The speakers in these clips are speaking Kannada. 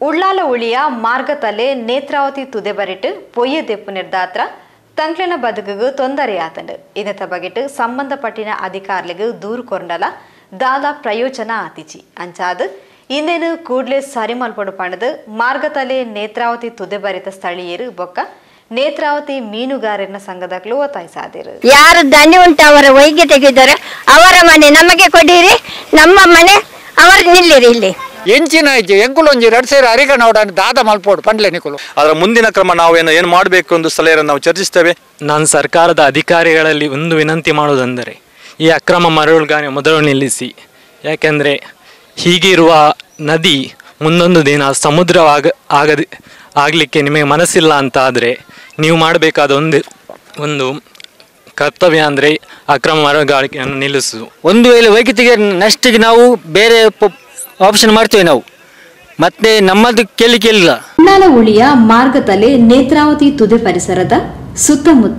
ಉಳ್ಳಾಲ ಉಳಿಯ ಮಾರ್ಗತಲೆ ನೇತ್ರಾವತಿ ತುದೆ ಬರಿಟ್ಟು ಪೊಯ್ಯ ದೆಪ್ಪು ನಿರ್ದಾತ್ರ ತಂಕ್ಲಿನ ಬದುಕಿಗೂ ತೊಂದರೆಯಾತಂಡು ಇದತ್ತ ಬಗೆಟ್ ಸಂಬಂಧಪಟ್ಟಿನ ಅಧಿಕಾರಿಗಳಿಗೂ ದೂರು ಕೊರಂಡಲ ದಾದ ಪ್ರಯೋಜನ ಆತಿಚಿ ಅಂಚಾದು ಇಂದೇನು ಕೂಡ್ಲೆ ಸರಿ ಮಲ್ಪಡು ಪಣದು ಮಾರ್ಗತಲೆ ನೇತ್ರಾವತಿ ತುದೆ ಬರಿತ ಸ್ಥಳೀಯರು ಬೊಕ್ಕ ನೇತ್ರಾವತಿ ಮೀನುಗಾರರ ಸಂಘದಗಳು ಒತ್ತಾಯಿಸಾದಿರು ಯಾರು ದನಿ ಉಂಟು ಅವರ ವೈದ್ಯ ತೆಗೆದರೆ ಅವರ ಮನೆ ನಮಗೆ ಕೊಡಿರಿ ನಮ್ಮ ಮನೆ ಅವರು ನಿಲ್ಲಿರಿ ಇಲ್ಲಿ ಎಂಚಿನ ಇಜ್ಜಿ ಎಂಕುಲೊಂಜಿ ಎರಡು ಸೇರಿ ಅರಿಗನೋಡ ದಾದ ಮಲ್ಪೋಡು ಪಂಡ್ಲೆ ನಿಕುಲು ಅದರ ಮುಂದಿನ ಕ್ರಮ ನಾವೇನು ಏನು ಮಾಡಬೇಕು ಎಂದು ಸ್ಥಳೀಯರನ್ನು ನಾವು ಚರ್ಚಿಸ್ತೇವೆ ನಾನು ಸರ್ಕಾರದ ಅಧಿಕಾರಿಗಳಲ್ಲಿ ಒಂದು ವಿನಂತಿ ಮಾಡುವುದೆಂದರೆ ಈ ಅಕ್ರಮ ಮರಳುಗಾನೆ ಮೊದಲು ನಿಲ್ಲಿಸಿ ಯಾಕೆಂದರೆ ಹೀಗಿರುವ ನದಿ ಮುಂದೊಂದು ದಿನ ಸಮುದ್ರವಾಗ ಆಗದೆ ಆಗಲಿಕ್ಕೆ ನಿಮಗೆ ಮನಸ್ಸಿಲ್ಲ ಅಂತ ಆದರೆ ನೀವು ಮಾಡಬೇಕಾದ ಒಂದು ಒಂದು ಕರ್ತವ್ಯ ಅಂದರೆ ಅಕ್ರಮ ಮರಳುಗಾರಿಕೆಯನ್ನು ನಿಲ್ಲಿಸುವುದು ಒಂದು ವೇಳೆ ವೈದ್ಯತಿಗೆ ನೆಕ್ಸ್ಟಿಗೆ ನಾವು ಬೇರೆ ಆಪ್ಷನ್ ಮಾಡ್ತೇವೆ ನಾವು ಮತ್ತೆ ನಮ್ಮದು ಕೇಳಲಿಕ್ಕೆ ಇಲ್ಲ ಉಳ್ಳಾಲ ಉಳಿಯ ಮಾರ್ಗತಲೆ ನೇತ್ರಾವತಿ ತುದೆ ಪರಿಸರದ ಸುತ್ತಮುತ್ತ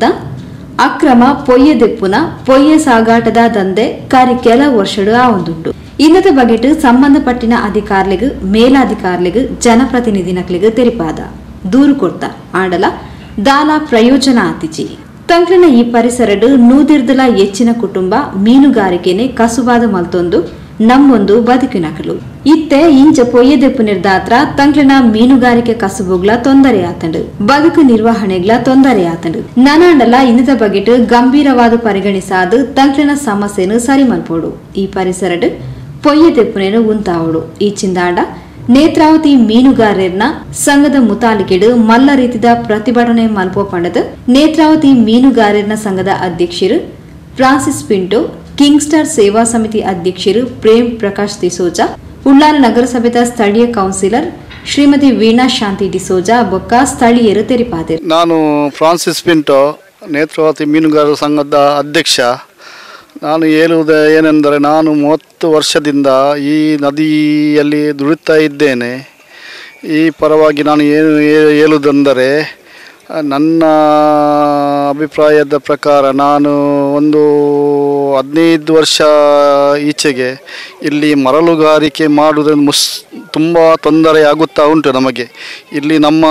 ಅಕ್ರಮ ಪೊಯ್ಯ ದೆಪ್ಪುನ ಪೊಯ್ಯ ಸಾಗಾಟದ ದಂಧೆ ಕಾರ್ಯ ಕೆಲ ವರ್ಷಡು ಆವೊಂದುಂಡು ಇನ್ನದ ಬಗೆಟ್ ಸಂಬಂಧಪಟ್ಟಿನ ಅಧಿಕಾರಿಗಳಿಗೂ ಮೇಲಾಧಿಕಾರಿಗಳಿಗೂ ಜನಪ್ರತಿನಿಧಿನಕ್ಲಿಗೂ ತೆರಿಪಾದ ದೂರು ಕೊಡ್ತ ಆಂಡಲ ದಾಲ ಪ್ರಯೋಜನ ಆತಿಜಿ ತಂಕ್ಲಿನ ಈ ಪರಿಸರಡು ನೂದಿರ್ದಲ ಹೆಚ್ಚಿನ ಕುಟುಂಬ ಮೀನುಗಾರಿಕೆನೆ ಕಸುಬಾದ ಮಲ್ತೊಂದು ನಮ್ಮೊಂದು ಬದುಕಿನಕಲು ಇತ್ತೆ ಇಂಚ ಪೊಯ್ಯದೆಪ್ಪು ನಿರ್ದಾತ್ರ ತಂಕ್ಲಿನ ಮೀನುಗಾರಿಕೆ ಕಸುಬುಗ್ಲ ತೊಂದರೆ ಆತಂಡು ಬದುಕು ನಿರ್ವಹಣೆಗ್ಲ ತೊಂದರೆ ಆತಂಡು ನನಾಂಡಲ ಇನ್ನದ ಬಗೆಟ್ ಗಂಭೀರವಾದ ಪರಿಗಣಿಸಾದು ತಂಕ್ಲಿನ ಸಮಸ್ಯೆನು ಸರಿ ಮಲ್ಪೋಡು ಈ ಪರಿಸರಡು ಪೊಯ್ಯದೆಪ್ಪುನೇನು ಉಂತಾವಡು ಈ ಚಿಂದಾಂಡ ನೇತ್ರಾವತಿ ಮೀನುಗಾರರನ್ನ ಸಂಘದ ಮುತಾಲಿಕೆಡು ಮಲ್ಲ ರೀತಿದ ಪ್ರತಿಭಟನೆ ಮಲ್ಪೋ ಪಂಡದು ನೇತ್ರಾವತಿ ಮೀನುಗಾರರನ ಸಂಘದ ಅಧ್ಯಕ್ಷರು ಫ್ರಾನ್ಸಿಸ್ ಪಿಂಟೋ ಕಿಂಗ್ ಸ್ಟಾರ್ ಸೇವಾ ಸಮಿತಿ ಅಧ್ಯಕ್ಷರು ಪ್ರೇಮ್ ಪ್ರಕಾಶ್ ದಿಸೋಜಾ ಉಳ್ಳಾಲ ನಗರಸಭೆದ ಸ್ಥಳೀಯ ಕೌನ್ಸಿಲರ್ ಶ್ರೀಮತಿ ವೀಣಾ ಶಾಂತಿ ಡಿಸೋಜಾ ಬೊಕ್ಕ ಸ್ಥಳೀಯರು ತೆರಿಪಾದರು ನಾನು ಫ್ರಾನ್ಸಿಸ್ ಪಿಂಟೋ ನೇತ್ರಾವತಿ ಮೀನುಗಾರರ ಸಂಘದ ಅಧ್ಯಕ್ಷ ನಾನು ಹೇಳುವುದು ಏನೆಂದರೆ ನಾನು ಮೂವತ್ತು ವರ್ಷದಿಂದ ಈ ನದಿಯಲ್ಲಿ ದುಡಿತಾ ಇದ್ದೇನೆ ಈ ಪರವಾಗಿ ನಾನು ಏನು ಹೇ- ಹೇಳುವುದೆಂದರೆ ಆ, ನನ್ನ ಅಭಿಪ್ರಾಯದ ಪ್ರಕಾರ ನಾನು ಒಂದು ಹದಿನೈದು ವರ್ಷ ಈಚೆಗೆ ಇಲ್ಲಿ ಮರಳುಗಾರಿಕೆ ಮಾಡುವುದನ್ನು ಮುಸ್ ತುಂಬ ತೊಂದರೆ ಆಗುತ್ತಾ ಉಂಟು ನಮಗೆ ಇಲ್ಲಿ ನಮ್ಮ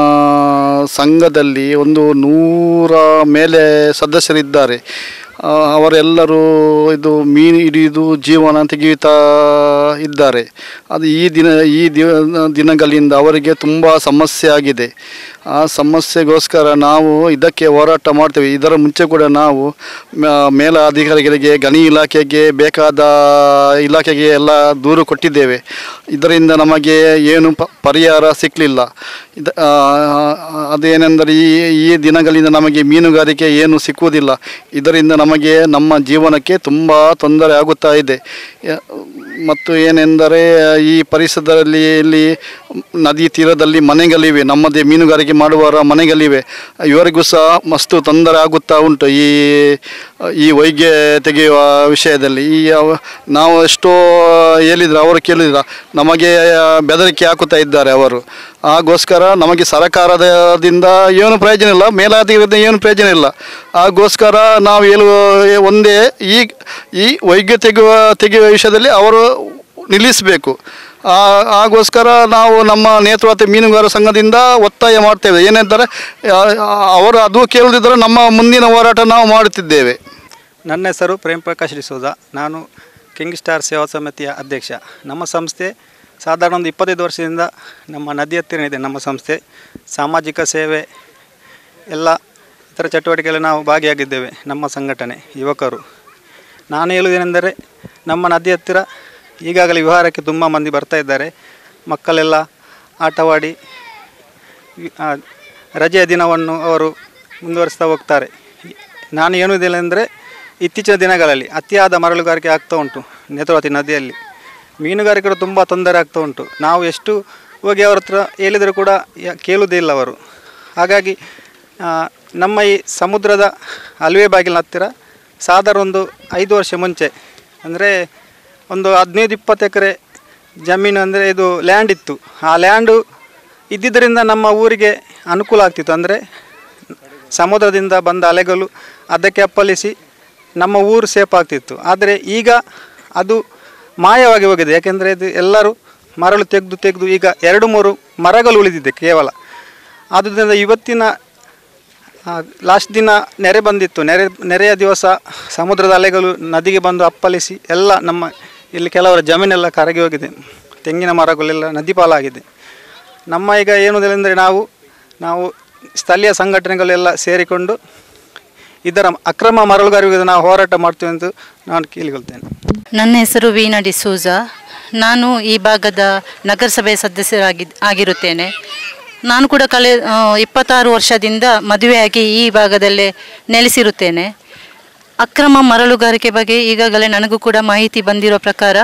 ಸಂಘದಲ್ಲಿ ಒಂದು ನೂರ ಮೇಲೆ ಸದಸ್ಯರಿದ್ದಾರೆ ಆ, ಅವರೆಲ್ಲರೂ ಇದು ಮೀನು ಹಿಡಿದು ಜೀವನ ತೆಗೆಯುತ್ತಾ ಇದ್ದಾರೆ ಅದು ಈ ದಿನ ಈ ದಿನ ದಿನಗಳಿಂದ ಅವರಿಗೆ ತುಂಬ ಸಮಸ್ಯೆ ಆಗಿದೆ ಆ ಸಮಸ್ಯೆಗೋಸ್ಕರ ನಾವು ಇದಕ್ಕೆ ಹೋರಾಟ ಮಾಡ್ತೇವೆ ಇದರ ಮುಂಚೆ ಕೂಡ ನಾವು ಮ- ಮೇಲಾಧಿಕಾರಿಗಳಿಗೆ ಗಣಿ ಇಲಾಖೆಗೆ ಬೇಕಾದ ಇಲಾಖೆಗೆ ಎಲ್ಲ ದೂರು ಕೊಟ್ಟಿದ್ದೇವೆ ಇದರಿಂದ ನಮಗೆ ಏನು ಪ ಪರಿಹಾರ ಸಿಕ್ಕಲಿಲ್ಲ ಇದು ಆ, ಅದೇನೆಂದರೆ ಈ ಈ ದಿನಗಳಿಂದ ನಮಗೆ ಮೀನುಗಾರಿಕೆ ಏನು ಸಿಕ್ಕುವುದಿಲ್ಲ ಇದರಿಂದ ನಮಗೆ ನಮ್ಮ ಜೀವನಕ್ಕೆ ತುಂಬ ತೊಂದರೆ ಆಗುತ್ತಾ ಇದೆ ಯ- ಮತ್ತು ಏನೆಂದರೆ ಈ ಪರಿಸರದಲ್ಲಿ ಇಲ್ಲಿ ನದಿ ತೀರದಲ್ಲಿ ಮನೆಗಳಿವೆ ನಮ್ಮದೇ ಮೀನುಗಾರಿಕೆ ಮಾಡುವವರ ಮನೆಗಳಿವೆ ಇವರಿಗೂ ಸಹ ಮಸ್ತು ತೊಂದರೆ ಆಗುತ್ತಾ ಉಂಟು ಈ ಈ ವೈದ್ಯ ತೆಗೆಯುವ ವಿಷಯದಲ್ಲಿ ಈ ಅವ- ನಾವು ಎಷ್ಟೋ ಹೇಳಿದ್ರೆ ಅವರು ಕೇಳಿದ್ರ ನಮಗೆ ಬೆದರಿಕೆ ಹಾಕುತ್ತಾ ಇದ್ದಾರೆ ಅವರು ಹಾಗೋಸ್ಕರ ನಮಗೆ ಸರ್ಕಾರದಿಂದ ಏನು ಪ್ರಯೋಜನ ಇಲ್ಲ ಮೇಲಾಧಿಕಾರದ ಏನು ಪ್ರಯೋಜನ ಇಲ್ಲ ಹಾಗೋಸ್ಕರ ನಾವು ಹೇಳುವ ಒಂದೇ ಈ ಈ ವೈದ್ಯ ತೆಗೆಯುವ ತೆಗೆಯುವ ವಿಷಯದಲ್ಲಿ ಅವರು ನಿಲ್ಲಿಸಬೇಕು ಆ- ಹಾಗೋಸ್ಕರ ನಾವು ನಮ್ಮ ನೇತೃತ್ವ ಮೀನುಗಾರ ಸಂಘದಿಂದ ಒತ್ತಾಯ ಮಾಡ್ತೇವೆ ಏನೆಂದರೆ ಆ- ಅವರು ಅದು ಕೇಳದಿದ್ದರೆ ನಮ್ಮ ಮುಂದಿನ ಹೋರಾಟ ನಾವು ಮಾಡುತ್ತಿದ್ದೇವೆ ನನ್ನ ಹೆಸರು ಪ್ರೇಮ್ ಪ್ರಕಾಶ್ ಡಿಸೋಜ ನಾನು ಕಿಂಗ್ ಸ್ಟಾರ್ ಸೇವಾ ಸಮಿತಿಯ ಅಧ್ಯಕ್ಷ ನಮ್ಮ ಸಂಸ್ಥೆ ಸಾಧಾರಣ ಒಂದು ಇಪ್ಪತ್ತೈದು ವರ್ಷದಿಂದ ನಮ್ಮ ನದಿ ಹತ್ತಿರ ಇದೆ ನಮ್ಮ ಸಂಸ್ಥೆ ಸಾಮಾಜಿಕ ಸೇವೆ ಎಲ್ಲ ಇತರ ಚಟುವಟಿಕೆಯಲ್ಲಿ ನಾವು ಭಾಗಿಯಾಗಿದ್ದೇವೆ ನಮ್ಮ ಸಂಘಟನೆ ಯುವಕರು ನಾನು ಹೇಳುವುದೇನೆಂದರೆ ನಮ್ಮ ನದಿ ಹತ್ತಿರ ಈಗಾಗಲೇ ವಿಹಾರಕ್ಕೆ ತುಂಬ ಮಂದಿ ಬರ್ತಾ ಇದ್ದಾರೆ ಮಕ್ಕಳೆಲ್ಲ ಆಟವಾಡಿ ವಿ- ಆ, ರಜೆಯ ದಿನವನ್ನು ಅವರು ಮುಂದುವರಿಸ್ತಾ ಹೋಗ್ತಾರೆ ನಾನು ಹೇಳುವುದಿಲ್ಲ ಅಂದರೆ ಇತ್ತೀಚಿನ ದಿನಗಳಲ್ಲಿ ಅತಿಯಾದ ಮರಳುಗಾರಿಕೆ ಆಗ್ತಾ ಉಂಟು ನೇತ್ರಾವತಿ ನದಿಯಲ್ಲಿ ಮೀನುಗಾರಿಕರು ತುಂಬ ತೊಂದರೆ ಆಗ್ತಾ ಉಂಟು ನಾವು ಎಷ್ಟು ಹೋಗಿ ಅವ್ರ ಹತ್ರ ಹೇಳಿದರೂ ಕೂಡ ಯ- ಕೇಳುವುದೇ ಇಲ್ಲ ಅವರು ಹಾಗಾಗಿ ಆ, ನಮ್ಮ ಈ ಸಮುದ್ರದ ಅಲ್ವೆ ಬಾಗಿಲಿನ ಹತ್ತಿರ ಸಾಧಾರಣ ಒಂದು ಐದು ವರ್ಷ ಮುಂಚೆ ಅಂದರೆ ಒಂದು ಹದಿನೈದು ಇಪ್ಪತ್ತು ಎಕರೆ ಜಮೀನು ಅಂದರೆ ಇದು ಲ್ಯಾಂಡ್ ಇತ್ತು ಆ ಲ್ಯಾಂಡು ಇದ್ದಿದ್ದರಿಂದ ನಮ್ಮ ಊರಿಗೆ ಅನುಕೂಲ ಆಗ್ತಿತ್ತು ಅಂದರೆ ಸಮುದ್ರದಿಂದ ಬಂದ ಅಲೆಗಳು ಅದಕ್ಕೆ ಅಪ್ಪಳಿಸಿ ನಮ್ಮ ಊರು ಸೇಫ್ ಆಗ್ತಿತ್ತು ಆದರೆ ಈಗ ಅದು ಮಾಯವಾಗಿ ಹೋಗಿದೆ ಯಾಕೆಂದರೆ ಇದು ಎಲ್ಲರೂ ಮರಳು ತೆಗೆದು ತೆಗೆದು ಈಗ ಎರಡು ಮೂರು ಮರಗಳು ಉಳಿದಿದೆ ಕೇವಲ ಆದ್ದರಿಂದ ಇವತ್ತಿನ ಲಾಸ್ಟ್ ದಿನ ನೆರೆ ಬಂದಿತ್ತು ನೆರೆ ನೆರೆಯ ದಿವಸ ಸಮುದ್ರದ ಅಲೆಗಳು ನದಿಗೆ ಬಂದು ಅಪ್ಪಳಿಸಿ ಎಲ್ಲ ನಮ್ಮ ಇಲ್ಲಿ ಕೆಲವರ ಜಮೀನೆಲ್ಲ ಕರಗಿ ಹೋಗಿದೆ ತೆಂಗಿನ ಮರಗಳೆಲ್ಲ ನದಿ ಪಾಲಾಗಿದೆ ನಮ್ಮ ಈಗ ಏನುವುದಿಲ್ಲ ನಾವು ನಾವು ಸ್ಥಳೀಯ ಸಂಘಟನೆಗಳೆಲ್ಲ ಸೇರಿಕೊಂಡು ಇದರ ಅಕ್ರಮ ಮರಳುಗಾರಿಕೆ ನಾವು ಹೋರಾಟ ಮಾಡ್ತೀವಿ ಎಂದು ನಾನು ಕೇಳಿಕೊಳ್ತೇನೆ ನನ್ನ ಹೆಸರು ವೀಣಾ ಡಿಸೂಜ ನಾನು ಈ ಭಾಗದ ನಗರಸಭೆ ಸದಸ್ಯರಾಗಿ ಆಗಿರುತ್ತೇನೆ ನಾನು ಕೂಡ ಕಳೆ ಆ, ಇಪ್ಪತ್ತಾರು ವರ್ಷದಿಂದ ಮದುವೆಯಾಗಿ ಈ ಭಾಗದಲ್ಲೇ ನೆಲೆಸಿರುತ್ತೇನೆ ಅಕ್ರಮ ಮರಳುಗಾರಿಕೆ ಬಗ್ಗೆ ಈಗಾಗಲೇ ನನಗೂ ಕೂಡ ಮಾಹಿತಿ ಬಂದಿರೋ ಪ್ರಕಾರ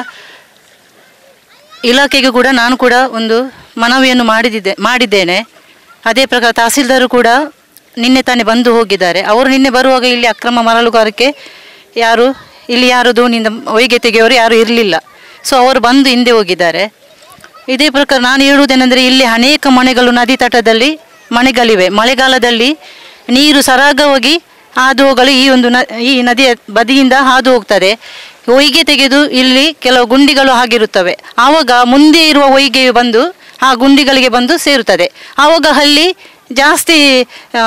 ಇಲಾಖೆಗೂ ಕೂಡ ನಾನು ಕೂಡ ಒಂದು ಮನವಿಯನ್ನು ಮಾಡಿದ್ದೆ ಮಾಡಿದ್ದೇನೆ ಅದೇ ಪ್ರಕಾರ ತಹಸೀಲ್ದಾರು ಕೂಡ ನಿನ್ನೆ ತಾನೇ ಬಂದು ಹೋಗಿದ್ದಾರೆ ಅವರು ನಿನ್ನೆ ಬರುವಾಗ ಇಲ್ಲಿ ಅಕ್ರಮ ಮರಳುಗಾರಿಕೆ ಯಾರು ಇಲ್ಲಿ ಯಾರು ದೋಣಿಯಿಂದ ಹೊಯ್ಗೆ ತೆಗೆಯೋರು ಯಾರು ಇರಲಿಲ್ಲ ಸೊ ಅವರು ಬಂದು ಹಿಂದೆ ಹೋಗಿದ್ದಾರೆ ಇದೇ ಪ್ರಕಾರ ನಾನು ಹೇಳುವುದೇನೆಂದರೆ ಇಲ್ಲಿ ಅನೇಕ ಮನೆಗಳು ನದಿ ತಟದಲ್ಲಿ ಮನೆಗಳಿವೆ ಮಳೆಗಾಲದಲ್ಲಿ ನೀರು ಸರಾಗವಾಗಿ ಹಾದು ಹೋಗಲು ಈ ಒಂದು ನ ಈ ನದಿಯ ಬದಿಯಿಂದ ಹಾದು ಹೋಗ್ತದೆ ಹೊಯ್ಗೆ ತೆಗೆದು ಇಲ್ಲಿ ಕೆಲವು ಗುಂಡಿಗಳು ಆಗಿರುತ್ತವೆ ಆವಾಗ ಮುಂದೆ ಇರುವ ಹೊಯ್ಗೆಯು ಬಂದು ಆ ಗುಂಡಿಗಳಿಗೆ ಬಂದು ಸೇರುತ್ತದೆ ಆವಾಗ ಅಲ್ಲಿ ಜಾಸ್ತಿ ಆ,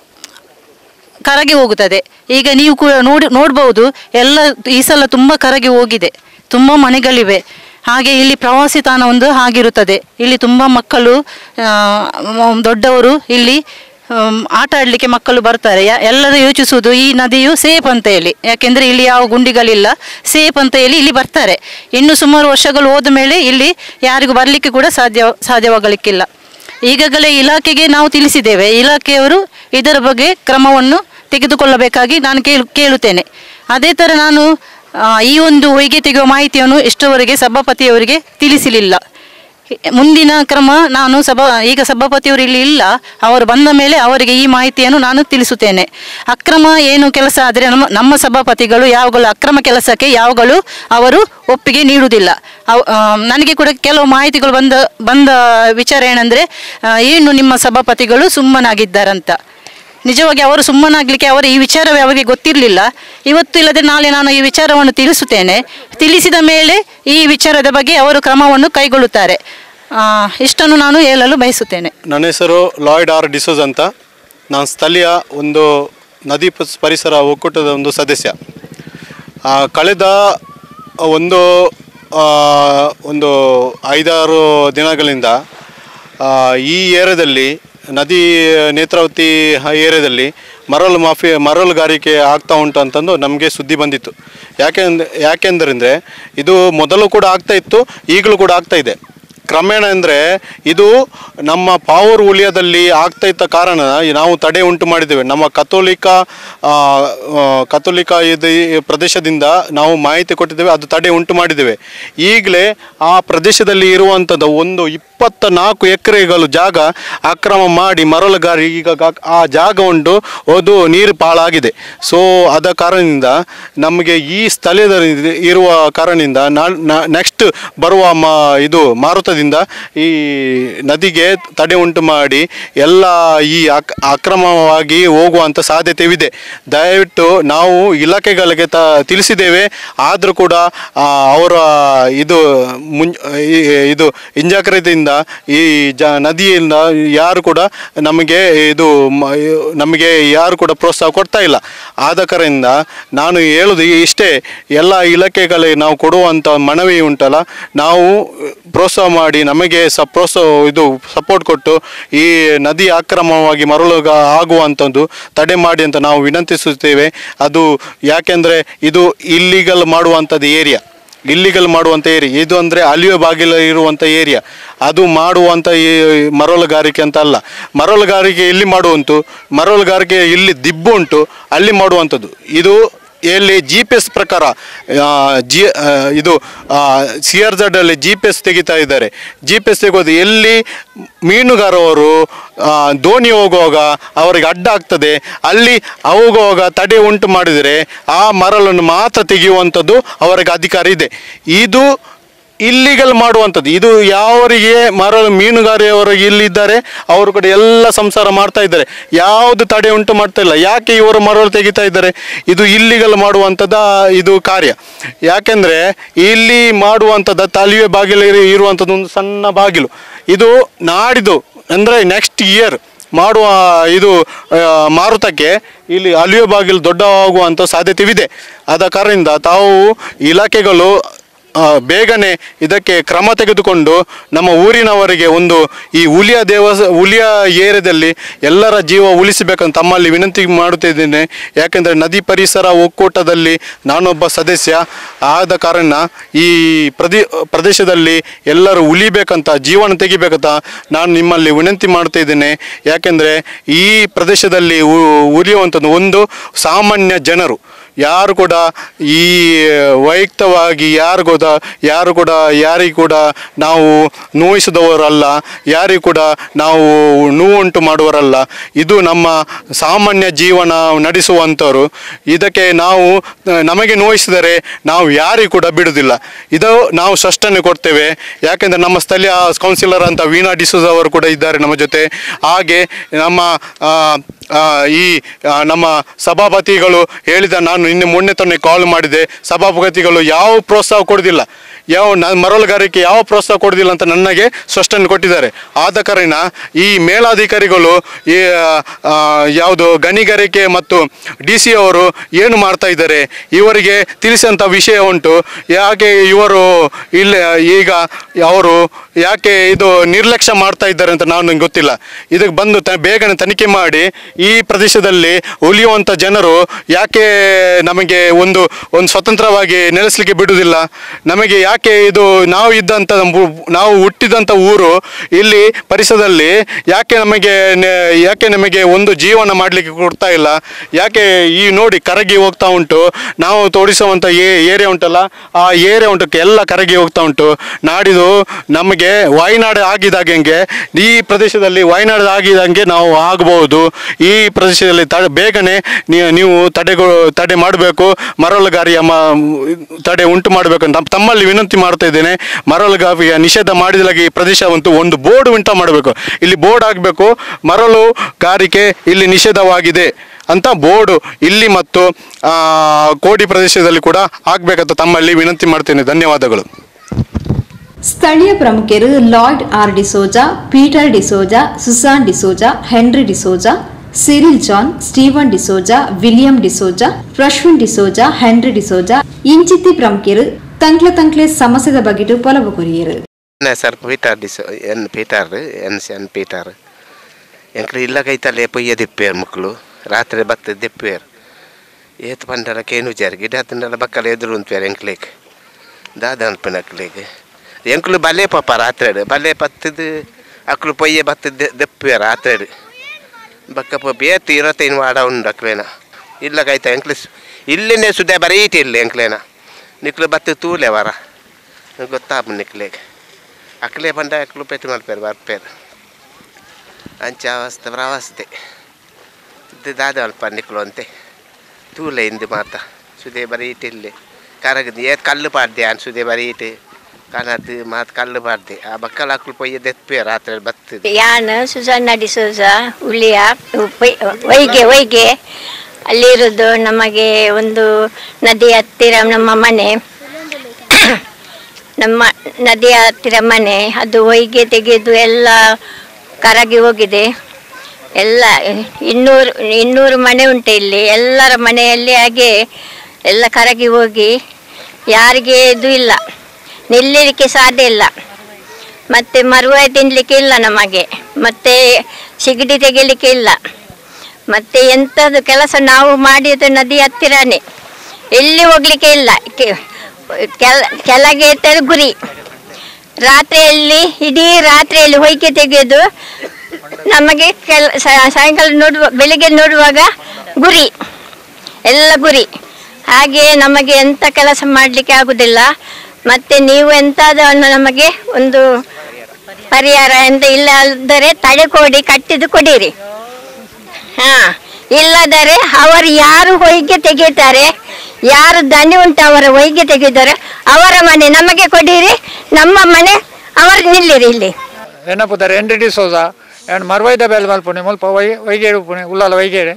ಕರಗಿ ಹೋಗುತ್ತದೆ ಈಗ ನೀವು ಕೂಡ ನೋಡಿ ನೋಡ್ಬೋದು ಎಲ್ಲ ಈ ಸಲ ತುಂಬ ಕರಗಿ ಹೋಗಿದೆ ತುಂಬ ಮನೆಗಳಿವೆ ಹಾಗೆ ಇಲ್ಲಿ ಪ್ರವಾಸಿ ತಾಣ ಒಂದು ಆಗಿರುತ್ತದೆ ಇಲ್ಲಿ ತುಂಬ ಮಕ್ಕಳು ಆ, ಮ- ದೊಡ್ಡವರು ಇಲ್ಲಿ ಆಮ್, ಆಟ ಆಡಲಿಕ್ಕೆ ಮಕ್ಕಳು ಬರ್ತಾರೆ ಯಾ- ಎಲ್ಲರೂ ಯೋಚಿಸುವುದು ಈ ನದಿಯು ಸೇಫ್ ಅಂತ ಹೇಳಿ ಯಾಕೆಂದರೆ ಇಲ್ಲಿ ಯಾವ ಗುಂಡಿಗಳಿಲ್ಲ ಸೇಫ್ ಅಂತ ಹೇಳಿ ಇಲ್ಲಿ ಬರ್ತಾರೆ ಇನ್ನು ಸುಮಾರು ವರ್ಷಗಳು ಹೋದ ಮೇಲೆ ಇಲ್ಲಿ ಯಾರಿಗೂ ಬರಲಿಕ್ಕೆ ಕೂಡ ಸಾಧ್ಯ ಸಾಧ್ಯವಾಗಲಿಕ್ಕಿಲ್ಲ ಈಗಾಗಲೇ ಇಲಾಖೆಗೆ ನಾವು ತಿಳಿಸಿದ್ದೇವೆ ಇಲಾಖೆಯವರು ಇದರ ಬಗ್ಗೆ ಕ್ರಮವನ್ನು ತೆಗೆದುಕೊಳ್ಳಬೇಕಾಗಿ ನಾನು ಕೇಳು ಕೇಳುತ್ತೇನೆ ಅದೇ ಥರ ನಾನು ಆ, ಈ ಒಂದು ಹೊಯ್ಗೆ ತೆಗೆಯುವ ಮಾಹಿತಿಯನ್ನು ಇಷ್ಟವರೆಗೆ ಸಭಾಪತಿಯವರಿಗೆ ತಿಳಿಸಲಿಲ್ಲ ಮುಂದಿನ ಕ್ರಮ ನಾನು ಸಭಾ ಈಗ ಸಭಾಪತಿಯವರು ಇಲ್ಲಿ ಇಲ್ಲ ಅವರು ಬಂದ ಮೇಲೆ ಅವರಿಗೆ ಈ ಮಾಹಿತಿಯನ್ನು ನಾನು ತಿಳಿಸುತ್ತೇನೆ ಅಕ್ರಮ ಏನು ಕೆಲಸ ಆದರೆ ನಮ್ಮ ನಮ್ಮ ಸಭಾಪತಿಗಳು ಯಾವಾಗಲೂ ಅಕ್ರಮ ಕೆಲಸಕ್ಕೆ ಯಾವಾಗಲೂ ಅವರು ಒಪ್ಪಿಗೆ ನೀಡುವುದಿಲ್ಲ ಅವ್- ಆ, ನನಗೆ ಕೂಡ ಕೆಲವು ಮಾಹಿತಿಗಳು ಬಂದ ಬಂದ ವಿಚಾರ ಏನಂದರೆ ಏನು ನಿಮ್ಮ ಸಭಾಪತಿಗಳು ಸುಮ್ಮನಾಗಿದ್ದಾರಂತ ನಿಜವಾಗಿ ಅವರು ಸುಮ್ಮನಾಗಲಿಕ್ಕೆ ಅವರ ಈ ವಿಚಾರವೇ ಅವರಿಗೆ ಗೊತ್ತಿರಲಿಲ್ಲ ಇವತ್ತು ಇಲ್ಲದೆ ನಾಳೆ ನಾನು ಈ ವಿಚಾರವನ್ನು ತಿಳಿಸುತ್ತೇನೆ ತಿಳಿಸಿದ ಮೇಲೆ ಈ ವಿಚಾರದ ಬಗ್ಗೆ ಅವರು ಕ್ರಮವನ್ನು ಕೈಗೊಳ್ಳುತ್ತಾರೆ ಆ, ಇಷ್ಟನ್ನು ನಾನು ಹೇಳಲು ಬಯಸುತ್ತೇನೆ ನನ್ನ ಹೆಸರು ಲಾಯ್ಡ್ ಆರ್ ಡಿಸೋಸ್ ಅಂತ ನಾನು ಸ್ಥಳೀಯ ಒಂದು ನದಿ ಪಸ್- ಪರಿಸರ ಒಕ್ಕೂಟದ ಒಂದು ಸದಸ್ಯ ಆ, ಕಳೆದ ಒಂದು ಆ, ಒಂದು ಐದಾರು ದಿನಗಳಿಂದ ಆ, ಈ ಏರಿಯಾದಲ್ಲಿ ನದಿ ನೇತ್ರಾವತಿ ಹ- ಏರಿಯಾದಲ್ಲಿ ಮರಳು ಮಾಫಿ ಮರಳುಗಾರಿಕೆ ಆಗ್ತಾ ಉಂಟು ಅಂತಂದು ನಮಗೆ ಸುದ್ದಿ ಬಂದಿತ್ತು ಯಾಕೆಂದ್ರೆ ಯಾಕೆಂದ್ರೆ ಇದು ಮೊದಲು ಕೂಡ ಆಗ್ತಾ ಇತ್ತು ಈಗಲೂ ಕೂಡ ಆಗ್ತಾ ಇದೆ ಕ್ರಮೇಣ ಅಂದರೆ ಇದು ನಮ್ಮ ಪಾವೂರು ವಲಯದಲ್ಲಿ ಆಗ್ತಾ ಇದ್ದ ಕಾರಣ ನಾವು ತಡೆ ಉಂಟು ಮಾಡಿದ್ದೇವೆ ನಮ್ಮ ಕಥೋಲಿಕ ಆ, ಆ, ಕಥೋಲಿಕ ಇದು ಈ ಪ್ರದೇಶದಿಂದ ನಾವು ಮಾಹಿತಿ ಕೊಟ್ಟಿದ್ದೇವೆ ಅದು ತಡೆ ಉಂಟು ಮಾಡಿದ್ದೇವೆ ಈಗಲೇ ಆ ಪ್ರದೇಶದಲ್ಲಿ ಇರುವಂಥದ್ದು ಒಂದು ಇಪ್ಪತ್ತ ನಾಲ್ಕು ಎಕರೆಗಳು ಜಾಗ ಅಕ್ರಮ ಮಾಡಿ ಮರಳುಗಾರಿ ಈಗ ಗ- ಆ ಜಾಗ ಉಂಟು ಅದು ನೀರು ಪಾಳಾಗಿದೆ ಸೊ ಆದ ಕಾರಣದಿಂದ ನಮಗೆ ಈ ಸ್ಥಳದಲ್ಲಿ ಇರುವ ಕಾರಣದಿಂದ ನೆಕ್ಸ್ಟ್ ಬರುವ ಮ ಇದು ಮಾರುತದಿಂದ ಈ ನದಿಗೆ ತಡೆ ಉಂಟು ಮಾಡಿ ಎಲ್ಲ ಈ ಅಕ್ ಅಕ್ರಮವಾಗಿ ಹೋಗುವಂಥ ಸಾಧ್ಯತೆವಿದೆ ದಯವಿಟ್ಟು ನಾವು ಇಲಾಖೆಗಳಿಗೆ ತ ತಿಳಿಸಿದ್ದೇವೆ ಆದರೂ ಕೂಡ ಆ, ಅವರ ಇದು ಮುಂ ಈ- ಇದು ಹಿಂಜಾಗ್ರತೆಯಿಂದ ಈ ಜ ನದಿಯಿಂದ ಯಾರು ಕೂಡ ನಮಗೆ ಇದು ಮ- ನಮಗೆ ಯಾರು ಕೂಡ ಪ್ರೋತ್ಸಾಹ ಕೊಡ್ತಾ ಇಲ್ಲ ಆದ ಕಾರಣದಿಂದ ನಾನು ಹೇಳೋದು ಇಷ್ಟೇ ಎಲ್ಲ ಇಲಾಖೆಗಳಿಗೆ ನಾವು ಕೊಡುವಂಥ ಮನವಿ ಉಂಟಲ್ಲ ನಾವು ಪ್ರೋತ್ಸಾಹ ಮಾಡಿ ನಮಗೆ ಸ ಪ್ರೋತ್ಸಾಹ ಇದು ಸಪೋರ್ಟ್ ಕೊಟ್ಟು ಈ ನದಿ ಅಕ್ರಮವಾಗಿ ಮರಳುಗ ಆಗುವಂಥದ್ದು ತಡೆ ಮಾಡಿ ಅಂತ ನಾವು ವಿನಂತಿಸುತ್ತೇವೆ ಅದು ಯಾಕೆಂದರೆ ಇದು ಇಲ್ಲಿಗಲ್ ಮಾಡುವಂಥದ್ದು ಏರಿಯಾ ಇಲ್ಲಿಗಲ್ ಮಾಡುವಂಥ ಏರಿಯಾ ಇದು ಅಂದರೆ ಅಲಿಯೋ ಬಾಗಿಲ ಇರುವಂಥ ಏರಿಯಾ ಅದು ಮಾಡುವಂಥ ಈ ಮರಳುಗಾರಿಕೆ ಅಂತ ಅಲ್ಲ ಮರಳುಗಾರಿಕೆ ಇಲ್ಲಿ ಮಾಡುವಂತು ಮರಳುಗಾರಿಕೆ ಇಲ್ಲಿ ದಿಬ್ಬು ಉಂಟು ಅಲ್ಲಿ ಮಾಡುವಂಥದ್ದು ಇದು ಎಲ್ಲಿ ಜಿ ಪಿ ಎಸ್ ಪ್ರಕಾರ ಆ, ಜಿ ಆ, ಇದು ಸಿ ಆರ್ ಅಲ್ಲಿ ಜಿ ಪಿ ಎಸ್ ತೆಗಿತಾ ಇದ್ದಾರೆ ಜಿ ಪಿ ಎಸ್ ತೆಗೋದು ಎಲ್ಲಿ ಮೀನುಗಾರವರು ಆ, ದೋಣಿ ಹೋಗುವಾಗ ಅವರಿಗೆ ಅಡ್ಡ ಆಗ್ತದೆ ಅಲ್ಲಿ ಹೋಗುವಾಗ ತಡೆ ಉಂಟು ಮಾಡಿದರೆ ಆ ಮರಳನ್ನು ಮಾತ್ರ ತೆಗೆಯುವಂಥದ್ದು ಅವರಿಗೆ ಅಧಿಕಾರ ಇದೆ ಇದು ಇಲ್ಲಿಗಲ್ ಮಾಡುವಂಥದ್ದು ಇದು ಯಾವರಿಗೆ ಮರ ಮೀನುಗಾರಿಯವರು ಇಲ್ಲಿದ್ದಾರೆ ಅವರು ಕೂಡ ಎಲ್ಲ ಸಂಸಾರ ಮಾಡ್ತಾ ಇದ್ದಾರೆ ಯಾವುದು ತಡೆ ಉಂಟು ಮಾಡ್ತಾ ಇಲ್ಲ ಯಾಕೆ ಇವರು ಮರಳು ತೆಗಿತಾ ಇದ್ದಾರೆ ಇದು ಇಲ್ಲಿಗಲ್ ಮಾಡುವಂಥದ್ದ ಇದು ಕಾರ್ಯ ಯಾಕೆಂದರೆ ಇಲ್ಲಿ ಮಾಡುವಂಥದ್ದು ತಲಿವೆ ಬಾಗಿಲು ಇರು- ಇರುವಂಥದ್ದು ಒಂದು ಸಣ್ಣ ಬಾಗಿಲು ಇದು ನಾಡಿದು ಅಂದರೆ ನೆಕ್ಸ್ಟ್ ಇಯರ್ ಮಾಡುವ ಇದು ಆ, ಮಾರುತಕ್ಕೆ ಇಲ್ಲಿ ಅಲಿಯೋ ಬಾಗಿಲು ದೊಡ್ಡವಾಗುವಂಥ ಸಾಧ್ಯತೆವಿದೆ ಆದ ಕಾರಣದಿಂದ ತಾವು ಇಲಾಖೆಗಳು ಆ, ಬೇಗನೆ ಇದಕ್ಕೆ ಕ್ರಮ ತೆಗೆದುಕೊಂಡು ನಮ್ಮ ಊರಿನವರಿಗೆ ಒಂದು ಈ ಹುಲಿಯ ದೇವಸ ಹುಲಿಯ ಏರಿಯಾದಲ್ಲಿ ಎಲ್ಲರ ಜೀವ ಉಳಿಸಬೇಕಂತ ತಮ್ಮಲ್ಲಿ ವಿನಂತಿ ಮಾಡುತ್ತಿದ್ದೇನೆ ಯಾಕೆಂದರೆ ನದಿ ಪರಿಸರ ಒಕ್ಕೂಟದಲ್ಲಿ ನಾನೊಬ್ಬ ಸದಸ್ಯ ಆದ ಕಾರಣ ಈ ಪ್ರದೇ ಪ್ರದೇಶದಲ್ಲಿ ಎಲ್ಲರೂ ಉಳಿಬೇಕಂತ ಜೀವನ ತೆಗಿಬೇಕಂತ ನಾನು ನಿಮ್ಮಲ್ಲಿ ವಿನಂತಿ ಮಾಡ್ತಾ ಇದ್ದೇನೆ ಯಾಕೆಂದರೆ ಈ ಪ್ರದೇಶದಲ್ಲಿ ಉ- ಉರಿಯುವಂಥದ್ದು ಒಂದು ಸಾಮಾನ್ಯ ಜನರು ಯಾರು ಕೂಡ ಈ ವೈಯಕ್ತವಾಗಿ ಯಾರು ಕೂಡ ಯಾರು ಕೂಡ ಯಾರಿಗೂ ಕೂಡ ನಾವು ನೋಯಿಸಿದವರಲ್ಲ ಯಾರಿಗೂ ಕೂಡ ನಾವು ನೋವುಂಟು ಮಾಡುವರಲ್ಲ ಇದು ನಮ್ಮ ಸಾಮಾನ್ಯ ಜೀವನ ನಡೆಸುವಂಥವ್ರು ಇದಕ್ಕೆ ನಾವು ಆ, ನಮಗೆ ನೋಯಿಸಿದರೆ ನಾವು ಯಾರಿಗೂ ಕೂಡ ಬಿಡುವುದಿಲ್ಲ ಇದು ನಾವು ಸ್ಪಷ್ಟನೆ ಕೊಡ್ತೇವೆ ಯಾಕೆಂದರೆ ನಮ್ಮ ಸ್ಥಳೀಯ ಕೌನ್ಸಿಲರ್ ಅಂತ ವೀಣಾ ಡಿಸೋಸ್ ಅವರು ಕೂಡ ಇದ್ದಾರೆ ನಮ್ಮ ಜೊತೆ ಹಾಗೆ ನಮ್ಮ ಆ, ಆ, ಈ ಆ, ನಮ್ಮ ಸಭಾಪತಿಗಳು ಹೇಳಿದ ನಾನು ನಿನ್ನೆ ಮೊನ್ನೆ ತಾನೇ ಕಾಲ್ ಮಾಡಿದೆ ಸಭಾಪತಿಗಳು ಯಾವ ಪ್ರೋತ್ಸಾಹ ಕೊಡೋದಿಲ್ಲ ಯಾವ ನ ಮರಳುಗಾರಿಕೆ ಯಾವ ಪ್ರೋತ್ಸಾಹ ಕೊಡೋದಿಲ್ಲ ಅಂತ ನನಗೆ ಸ್ಪಷ್ಟನೆ ಕೊಟ್ಟಿದ್ದಾರೆ ಆದ ಕಾರಣ ಈ ಮೇಲಾಧಿಕಾರಿಗಳು ಈ ಆ, ಯಾವುದು ಗಣಿಗಾರಿಕೆ ಮತ್ತು ಡಿ ಸಿ ಅವರು ಏನು ಮಾಡ್ತಾ ಇದ್ದಾರೆ ಇವರಿಗೆ ತಿಳಿಸಿದಂಥ ವಿಷಯ ಉಂಟು ಯಾಕೆ ಇವರು ಇಲ್ಲ ಈಗ ಅವರು ಯಾಕೆ ಇದು ನಿರ್ಲಕ್ಷ್ಯ ಮಾಡ್ತಾ ಇದ್ದಾರೆ ಅಂತ ನಾವು ನಂಗೆ ಗೊತ್ತಿಲ್ಲ ಇದಕ್ಕೆ ಬಂದು ತ ಬೇಗನೆ ತನಿಖೆ ಮಾಡಿ ಈ ಪ್ರದೇಶದಲ್ಲಿ ಉಳಿಯುವಂಥ ಜನರು ಯಾಕೆ ನಮಗೆ ಒಂದು ಒಂದು ಸ್ವತಂತ್ರವಾಗಿ ನೆಲೆಸಲಿಕ್ಕೆ ಬಿಡುವುದಿಲ್ಲ ನಮಗೆ ಯಾಕೆ ಇದು ನಾವು ಇದ್ದಂಥ ಊ- ನಾವು ಹುಟ್ಟಿದಂಥ ಊರು ಇಲ್ಲಿ ಪರಿಸರದಲ್ಲಿ ಯಾಕೆ ನಮಗೆ ನೆ- ಯಾಕೆ ನಮಗೆ ಒಂದು ಜೀವನ ಮಾಡಲಿಕ್ಕೆ ಕೊಡ್ತಾ ಇಲ್ಲ ಯಾಕೆ ಈ ನೋಡಿ ಕರಗಿ ಹೋಗ್ತಾ ಉಂಟು ನಾವು ತೋರಿಸುವಂಥ ಏ ಏರಿಯಾ ಉಂಟಲ್ಲ ಆ ಏರಿಯಾ ಉಂಟು ಎಲ್ಲ ಕರಗಿ ಹೋಗ್ತಾ ಉಂಟು ನಾಡಿದು ನಮಗೆ ವಾಯುನಾಡು ಆಗಿದಾಗೆ ಈ ಪ್ರದೇಶದಲ್ಲಿ ವಾಯುನಾಡು ಆಗಿದಂಗೆ ನಾವು ಆಗಬಹುದು ಈ ಪ್ರದೇಶದಲ್ಲಿ ತ ಬೇಗನೆ ನೀ- ನೀವು ತಡೆಗೊ ತಡೆ ಮಾಡಬೇಕು ಮರಳುಗಾರಿಯ ಮ ತಡೆ ಉಂಟು ಮಾಡಬೇಕು ಅಂತ ತಮ್ಮಲ್ಲಿ ವಿನಂತಿ ಮಾಡ್ತಾ ಇದ್ದೇನೆ ಮರಳುಗಾರಿಯ ನಿಷೇಧ ಮಾಡಿದಾಗೆ ಈ ಪ್ರದೇಶವಂತೂ ಒಂದು ಬೋರ್ಡ್ ಉಂಟು ಮಾಡಬೇಕು ಇಲ್ಲಿ ಬೋರ್ಡ್ ಆಗಬೇಕು ಮರಳುಗಾರಿಕೆ ಇಲ್ಲಿ ನಿಷೇಧವಾಗಿದೆ ಅಂತ ಬೋರ್ಡು ಇಲ್ಲಿ ಮತ್ತು ಆ, ಕೋಡಿ ಪ್ರದೇಶದಲ್ಲಿ ಕೂಡ ಆಗಬೇಕಂತ ತಮ್ಮಲ್ಲಿ ವಿನಂತಿ ಮಾಡ್ತೇನೆ ಧನ್ಯವಾದಗಳು ಸ್ಥಳೀಯ ಪ್ರಮುಖರು Lloyd R D'Souza Peter D'Souza Susan D'Souza Henry D'Souza Cyril John Steven D'Souza William D'Souza Prashwin D'Souza Henry D'Souza ಇಂಚಿತ್ತಿ ಪ್ರಮುಖರು ತಂಕ್ಲೆ ತಂಕ್ಲೆ ಸಮಸ್ಯೆದ ಬಗೆಟು ಪೊಲವು ಕೊರಿಯರು ನನ್ನ ಹೆಸರು ಪೀಟರ್ ಡಿಸ್ N Peter N C N Peter ಎಂಕ್ಲು ಇಲ್ಲ ಕೈತಲ್ಲೇ ಪೊಯ್ಯ ದಿಪ್ಪೇರು ಮಕ್ಕಳು ರಾತ್ರಿ ಬತ್ತ ದಿಪ್ಪೇರು ಏತ್ ಪಂಡರ ಕೇನು ಜಾರಿ ಗಿಡ ತಿನ್ನಲ್ಲ ಬಕ್ಕಲ ಎದುರು ಉಂತ್ವೇರು ಎಂಕ್ಲೇಕ್ ದಾದ ಅನ್ಪನಕ್ಲೇಕ್ ಎಂಕ್ಲು ಬಲೆ ಪಾಪ ರಾತ್ರಿ ಬಲೆ ಪತ್ತದು ಅಕ್ಲು ಪೊಯ್ಯ ಬತ್ತ ದೆಪ್ಪೇರು ರಾತ್ರಿ ಬಕ್ಕ ಪೊ ಬೇತು ಇರತ್ತೈನು ವಾಡ ಉಂಡು ಅಕ್ಲೇನ ಇಲ್ಲ ಕೈತ ಎಂಕ್ಲು ಇಲ್ಲಿನೇ ಸುದ್ದೆ ಬರೀತಿ ಇಲ್ಲ ಎಂಕ್ಲೇನ ನಿಕ್ಲು ಬತ್ತ ತೂಲೆ ವರ ಗೊತ್ತಾಪ ನಿಕ್ಲೇಗೆ ಅಕ್ಲೆ ಪಂಡ ಅಕ್ಲು ಪೆಟ್ಟು ಮಲ್ಪೇರು ಬರ್ಪೇರು ಅಂಚ ಅವಸ್ಥೆ ಪ್ರವಸ್ಥೆ ಇದು ದಾದ ಅಲ್ಪ ನಿಕ್ಲು ಅಂತೆ ತೂಲೆ ಇಂದು ಮಾತ ಸುದೇ ಬರೀಟಿಲ್ಲಿ ಕರಗದು ಏತ್ ಕಲ್ಲು ಪಾಡ್ದೆ ಅನ್ ಸುದೇ ಬರೀಟ್ ಕನದು ಮಾತು ಕಲ್ಲು ಪಾಡ್ದೆ ಆ ಬಕ್ಕಲ ಅಕ್ಲು ಪೊಯ್ಯ ದೆಪ್ಪೆ ರಾತ್ರಿ ಬತ್ತದು ಯಾನ್ ಸುಸನ್ನ ಡಿಸೋಸ ಉಳಿಯ ವೈಗೆ ವೈಗೆ ಅಲ್ಲಿರೋದು ನಮಗೆ ಒಂದು ನದಿ ಹತ್ತಿರ ನಮ್ಮ ಮನೆ ನಮ್ಮ ನದಿಯ ಹತ್ತಿರ ಮನೆ ಅದು ಹೊಯ್ಗೆ ತೆಗೆದು ಎಲ್ಲ ಕರಗಿ ಹೋಗಿದೆ ಎಲ್ಲ ಇನ್ನೂರು ಇನ್ನೂರು ಮನೆ ಉಂಟು ಇಲ್ಲಿ ಎಲ್ಲರ ಮನೆಯಲ್ಲಿ ಹಾಗೆ ಎಲ್ಲ ಕರಗಿ ಹೋಗಿ ಯಾರಿಗೆ ಇದು ಇಲ್ಲ ನಿಲ್ಲಲಿಕ್ಕೆ ಸಾಧ್ಯ ಇಲ್ಲ ಮತ್ತೆ ಮರುವೆ ತಿನ್ನಲಿಕ್ಕೆ ಇಲ್ಲ ನಮಗೆ ಮತ್ತೆ ಸಿಗಡಿ ತೆಗಿಲಿಕ್ಕೆ ಇಲ್ಲ ಮತ್ತೆ ಎಂಥದ್ದು ಕೆಲಸ ನಾವು ಮಾಡಿದ್ದು ನದಿ ಹತ್ತಿರನೇ ಎಲ್ಲಿ ಹೋಗ್ಲಿಕ್ಕೆ ಇಲ್ಲ ಕೆ- ಕೆಲ ಕೆಳಗೆ ಎತ್ತದ ಗುರಿ ರಾತ್ರಿಯಲ್ಲಿ ಇಡೀ ರಾತ್ರಿಯಲ್ಲಿ ಹೊಯ್ಕೆ ತೆಗೆದು ನಮಗೆ ಕೆಲ ಸ- ಸಾಯಂಕಾಲ ನೋಡುವ ಬೆಳಿಗ್ಗೆ ನೋಡುವಾಗ ಗುರಿ ಎಲ್ಲ ಗುರಿ ಹಾಗೆ ನಮಗೆ ಎಂಥ ಕೆಲಸ ಮಾಡಲಿಕ್ಕೆ ಆಗುದಿಲ್ಲ ಮತ್ತೆ ನೀವು ಎಂಥದನ್ನು ನಮಗೆ ಒಂದು ಪರಿಹಾರ ಎಂತ ಇಲ್ಲದರೆ ತಡೆ ಕೊಡಿ ಕಟ್ಟಿದ್ದು ಕೊಡಿರಿ ಹಾ ಇಲ್ಲದರೆ ಅವರು ಯಾರು ಹೊಯ್ಗೆ ತೆಗೀತಾರೆ ಯಾರು ದನಿ ಉಂಟು ಅವರ ಒಯ್ಗೆ ತೆಗೆದರೆ ಅವರ ಮನೆ ನಮಗೆ ಕೊಡಿರಿ ನಮ್ಮ ಮನೆ ಅವರು ನಿಲ್ಲಿರಿ ಇಲ್ಲಿ ಎನ್ನಪುತ್ತಾರೆ ಎಂಡ್ರೆಡಿ ಸೋಸ ಆ್ಯಂಡ್ ಮರ್ವೈದ ಬೇಲೆ ಮಲ್ಪುಣೆ ಮುಲ್ಪ ವೈ ವೈಗೇಡು ಪುಣೆ ಉಳ್ಳಾಲ ವೈಗೇಡೆ